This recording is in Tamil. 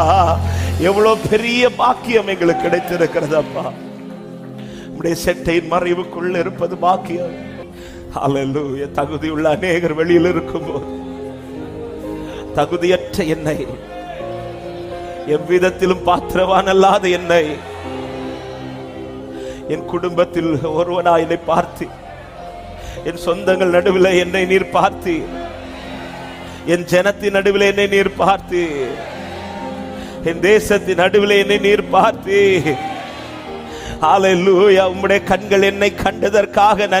எவ்வளவு பெரிய பாக்கியம் எங்களுக்கு கிடைத்திருக்கிறது அப்பா உடைய செட்டையின் மறைவுக்குள்ள இருப்பது பாக்கியம் அல்லேலூயா தகுதியுள்ள அநேகர் வெளியில் இருக்கும்போது தகுதியற்ற என்னை எவ்விதத்திலும் பாத்திரவான் அல்லாத என்னை என் குடும்பத்தில் ஒருவனா என்னை பார்த்து என் சொந்தங்கள் நடுவில் என்னை நீர் பார்த்து என் ஜனத்தின் நடுவில் என்னை நீர் பார்த்து என் தேசத்தின் நடுவில் என்னை நீர் பார்த்து ஹalleluya உம்முடைய கண்கள் என்னை கண்டதற்காக நன்றி